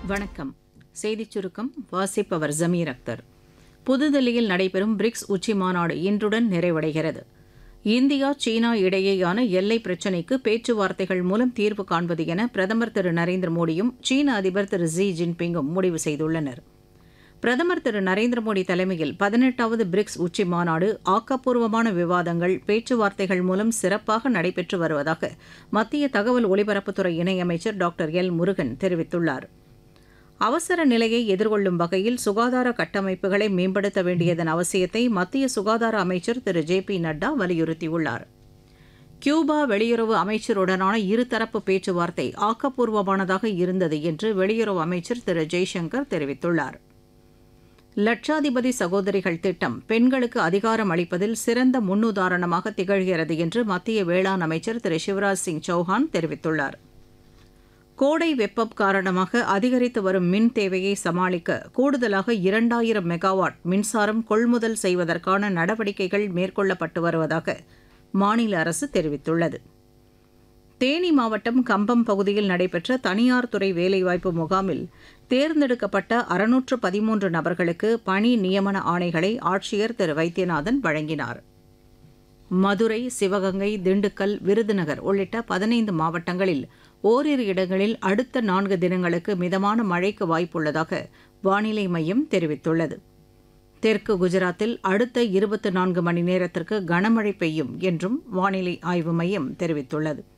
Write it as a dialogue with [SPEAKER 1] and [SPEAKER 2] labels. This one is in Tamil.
[SPEAKER 1] வணக்கம் செய்திச் சுருக்கம் வாசிப்பவர் ஜமீர் அக்தர் புதுதில்லியில் நடைபெறும் பிரிக்ஸ் உச்சி மாநாடு இன்றுடன் நிறைவடைகிறது இந்தியா சீனா இடையேயான எல்லை பிரச்சினைக்கு பேச்சுவார்த்தைகள் மூலம் தீர்வு காண்பது என பிரதமர் திரு நரேந்திர மோடியும் சீன அதிபர் திரு ஜி ஜின்பிங்கும் முடிவு செய்துள்ளனர் பிரதமர் திரு நரேந்திர மோடி தலைமையில் பதினெட்டாவது பிரிக்ஸ் உச்சி மாநாடு ஆக்கப்பூர்வமான விவாதங்கள் பேச்சுவார்த்தைகள் மூலம் சிறப்பாக நடைபெற்று வருவதாக மத்திய தகவல் ஒலிபரப்புத்துறை இணையமைச்சர் டாக்டர் எல் முருகன் தெரிவித்துள்ளார் அவசர நிலையை எதிர்கொள்ளும் வகையில் சுகாதார கட்டமைப்புகளை மேம்படுத்த வேண்டியதன் அவசியத்தை மத்திய சுகாதார அமைச்சர் திரு ஜே பி நட்டா வலியுறுத்தியுள்ளார் கியூபா வெளியுறவு அமைச்சருடனான இருதரப்பு பேச்சுவார்த்தை ஆக்கப்பூர்வமானதாக இருந்தது என்று வெளியுறவு அமைச்சர் திரு ஜெய்சங்கர் தெரிவித்துள்ளார் லட்சாதிபதி சகோதரிகள் திட்டம் பெண்களுக்கு அதிகாரம் அளிப்பதில் சிறந்த முன்னுதாரணமாக திகழ்கிறது என்று மத்திய வேளாண் அமைச்சர் திரு சிவராஜ் சிங் சௌஹான் தெரிவித்துள்ளார் கோடை வெப்பம் காரணமாக அதிகரித்து வரும் மின் தேவையை சமாளிக்க கூடுதலாக இரண்டாயிரம் மெகாவாட் மின்சாரம் கொள்முதல் செய்வதற்கான நடவடிக்கைகள் மேற்கொள்ளப்பட்டு வருவதாக மாநில அரசு தெரிவித்துள்ளது தேனி மாவட்டம் கம்பம் பகுதியில் நடைபெற்ற தனியார் துறை வேலைவாய்ப்பு முகாமில் தேர்ந்தெடுக்கப்பட்ட அறுநூற்று பதிமூன்று நபர்களுக்கு பணி நியமன ஆணைகளை ஆட்சியர் திரு வைத்தியநாதன் வழங்கினார் மதுரை சிவகங்கை திண்டுக்கல் விருதுநகர் உள்ளிட்ட பதினைந்து மாவட்டங்களில் ஓரிரு இடங்களில் அடுத்த நான்கு தினங்களுக்கு மிதமான மழைக்கு வாய்ப்புள்ளதாக வானிலை மையம் தெரிவித்துள்ளது தெற்கு குஜராத்தில் அடுத்த இருபத்தி நான்கு மணி நேரத்திற்கு கனமழை பெய்யும் என்றும் வானிலை ஆய்வு மையம் தெரிவித்துள்ளது